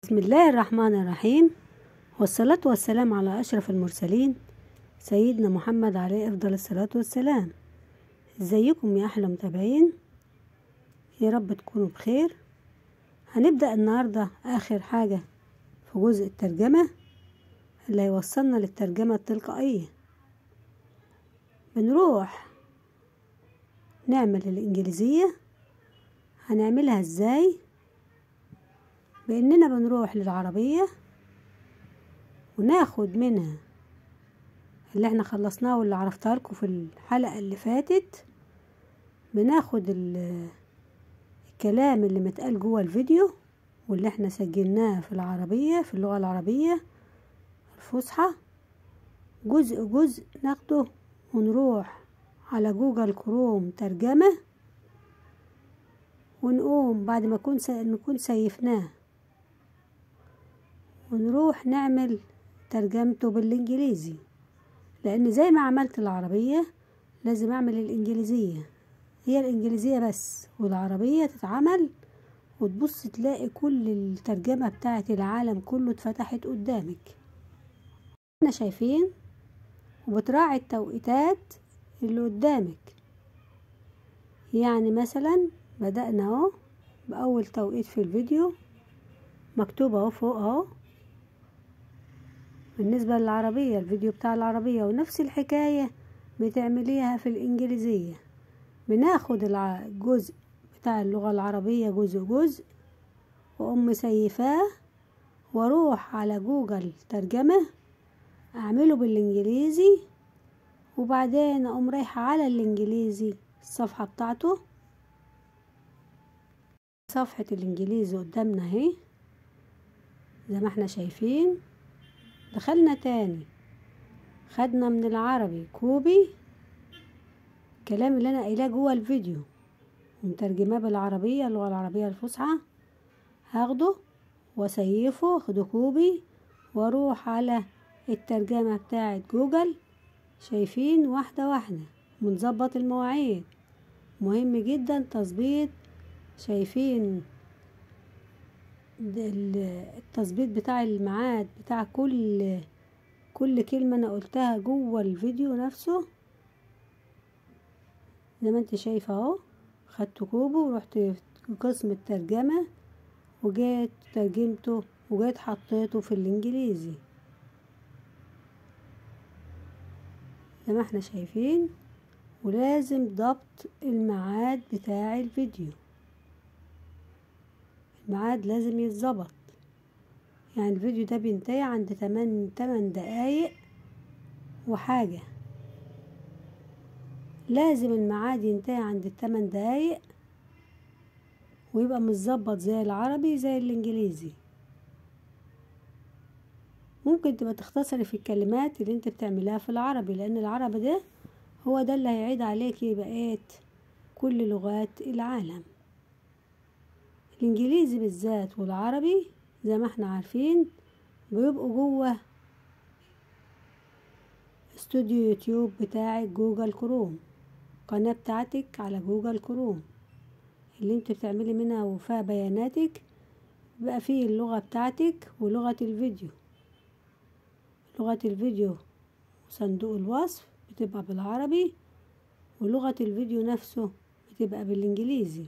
بسم الله الرحمن الرحيم والصلاة والسلام على أشرف المرسلين سيدنا محمد عليه أفضل الصلاة والسلام ازيكم يا أحلى متابعين يا رب تكونوا بخير هنبدأ النهاردة آخر حاجة في جزء الترجمة اللي هيوصلنا للترجمة التلقائية بنروح نعمل الإنجليزية هنعملها ازاي باننا بنروح للعربية وناخد منها اللي احنا خلصناه واللي عرفتها لكم في الحلقة اللي فاتت بناخد الكلام اللي متقال جوه الفيديو واللي احنا سجلناه في العربية في اللغة العربية الفصحى جزء جزء ناخده ونروح على جوجل كروم ترجمة ونقوم بعد ما نكون نكون سيفناه ونروح نعمل ترجمته بالانجليزي لان زي ما عملت العربية لازم اعمل الانجليزية هي الانجليزية بس والعربية تتعمل وتبص تلاقي كل الترجمة بتاعت العالم كله اتفتحت قدامك احنا شايفين وبتراعي التوقيتات اللي قدامك يعني مثلا بدأنا اهو بأول توقيت في الفيديو مكتوب اهو فوق اهو بالنسبة للعربية الفيديو بتاع العربية ونفس الحكاية بتعمليها في الإنجليزية بناخد الجزء بتاع اللغة العربية جزء جزء وأقوم مسيفاه واروح على جوجل ترجمة اعمله بالانجليزي وبعدين اقوم رايحة على الانجليزي الصفحة بتاعته صفحة الانجليزي قدامنا اهي زي ما احنا شايفين دخلنا تاني خدنا من العربي كوبي الكلام اللي انا قايلاه جوه الفيديو ومترجماه بالعربية اللغة العربية الفصحى هاخده واسيفه اخده كوبي واروح على الترجمة بتاعت جوجل شايفين واحدة واحدة ونظبط المواعيد مهم جدا تظبيط شايفين التظبيط بتاع الميعاد بتاع كل كل كلمة انا قلتها جوه الفيديو نفسه زي ما انت شايفة اهو خدت كوبو ورحت قسم الترجمة وجيت ترجمته وجيت حطيته في الانجليزي زي ما احنا شايفين ولازم ضبط الميعاد بتاع الفيديو الميعاد لازم يتظبط يعني الفيديو ده بينتهي عند تمن تمن دقايق وحاجة لازم الميعاد ينتهي عند التمن دقايق ويبقى متظبط زي العربي زي الانجليزي ممكن تبقى تختصري في الكلمات اللي انت بتعملها في العربي لان العربي ده هو ده اللي هيعيد عليكي بقيت كل لغات العالم الانجليزي بالذات والعربي زي ما احنا عارفين بيبقوا جوه استوديو يوتيوب بتاعك جوجل كروم قناة بتاعتك على جوجل كروم اللي انت بتعملي منها وفيها بياناتك بقى فيه اللغة بتاعتك ولغة الفيديو لغة الفيديو وصندوق الوصف بتبقى بالعربي ولغة الفيديو نفسه بتبقى بالانجليزي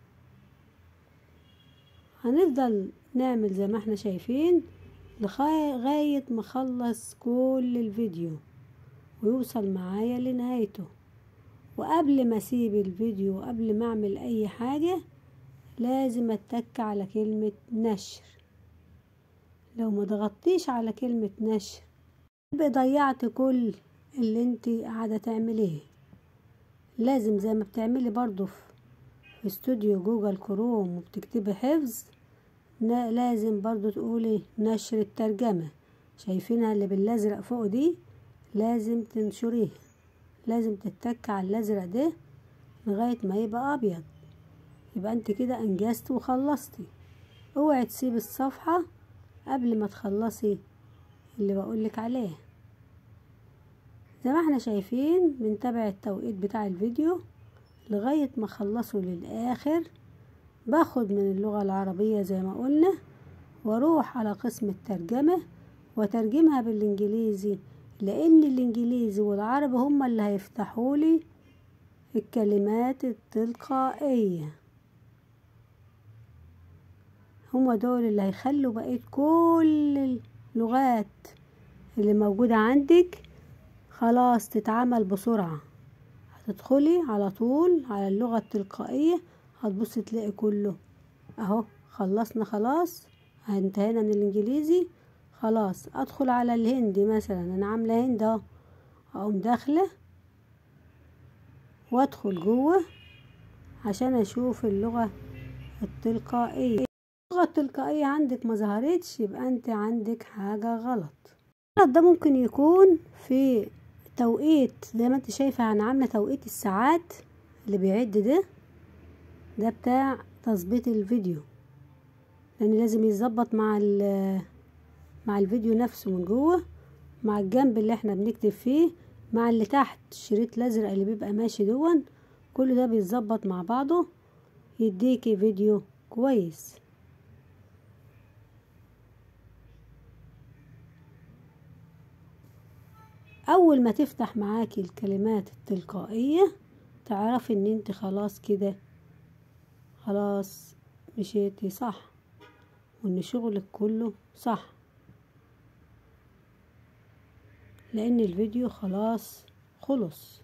هنفضل نعمل زي ما احنا شايفين لغاية ما اخلص كل الفيديو ويوصل معايا لنهايته وقبل ما اسيب الفيديو وقبل ما اعمل اي حاجة لازم اتك على كلمة نشر لو ما ضغطتيش على كلمة نشر يبقى ضيعت كل اللي انت قاعدة تعمليه لازم زي ما بتعملي برضو في استوديو جوجل كروم وبتكتبي حفظ لازم برضو تقولي نشر الترجمة شايفينها اللي بالازرق فوق دي لازم تنشريها لازم تتك على الازرق ده لغاية ما يبقى ابيض يبقى انت كده انجزت وخلصتي اوعي تسيبي الصفحة قبل ما تخلصي اللي بقولك عليه زي ما احنا شايفين بنتابع التوقيت بتاع الفيديو لغاية ما اخلصه للاخر باخد من اللغة العربية زي ما قلنا واروح على قسم الترجمة وترجمها بالانجليزي لان الانجليزي والعربي هما اللي هيفتحولي الكلمات التلقائية هما دول اللي هيخلوا بقية كل اللغات اللي موجودة عندك خلاص تتعمل بسرعة هتدخلي على طول على اللغة التلقائية هتبص تلاقي كله اهو خلصنا خلاص انتهينا من الانجليزي خلاص ادخل على الهندي مثلا انا عامله هند اهو اقوم داخله وادخل جوه عشان اشوف اللغه التلقائيه اللغه التلقائيه عندك ما ظهرتش يبقى انت عندك حاجه غلط الغلط ده ممكن يكون في توقيت زي ما انت شايفه انا عامله توقيت الساعات اللي بيعد ده ده بتاع تظبيط الفيديو لان لازم يتظبط مع مع الفيديو نفسه من جوه مع الجنب اللي احنا بنكتب فيه مع اللي تحت الشريط الازرق اللي بيبقى ماشي دون كل ده بيتظبط مع بعضه يديكي فيديو كويس اول ما تفتح معاكي الكلمات التلقائيه تعرفي ان انت خلاص كده خلاص مشيتي صح وان شغلك كله صح لان الفيديو خلاص خلص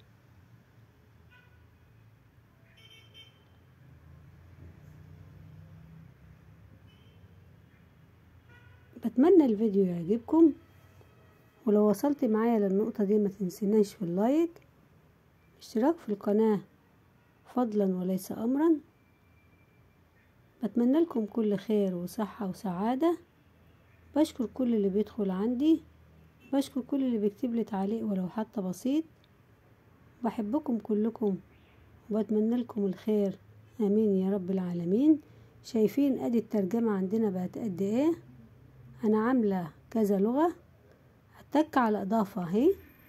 بتمنى الفيديو يعجبكم ولو وصلت معايا للنقطة دي ما تنسيناش في اللايك اشتراك في القناة فضلا وليس امرا بتمنى لكم كل خير وصحة وسعادة بشكر كل اللي بيدخل عندي بشكر كل اللي بيكتب لي تعليق ولو حتى بسيط بحبكم كلكم وبتمنى لكم الخير امين يا رب العالمين شايفين ادي الترجمة عندنا بقت قد ايه انا عاملة كذا لغة هتك على اضافة اهي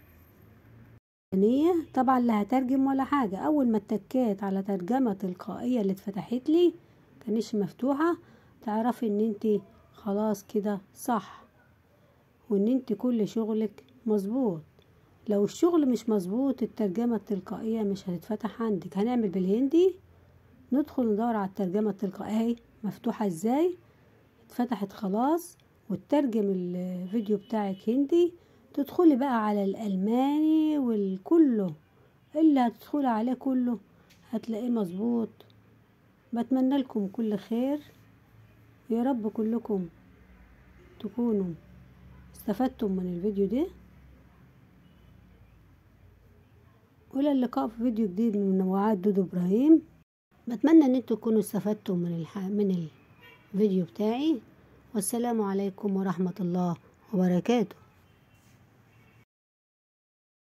طبعا لا هترجم ولا حاجة اول ما اتكيت على ترجمة تلقائية اللي اتفتحت لي كانش مفتوحة تعرفي ان انت خلاص كده صح وان انت كل شغلك مظبوط لو الشغل مش مظبوط الترجمة التلقائية مش هتتفتح عندك هنعمل بالهندي ندخل ندور على الترجمة التلقائية مفتوحة ازاي اتفتحت خلاص وتترجم الفيديو بتاعك هندي تدخلي بقى على الألماني والكله اللي هتدخلي عليه كله هتلاقيه مظبوط بتمنى لكم كل خير يا رب كلكم تكونوا استفدتم من الفيديو ده والى اللقاء في فيديو جديد من منوعات دودو ابراهيم بتمنى ان انتوا تكونوا استفدتم من الح... من الفيديو بتاعي والسلام عليكم ورحمة الله وبركاته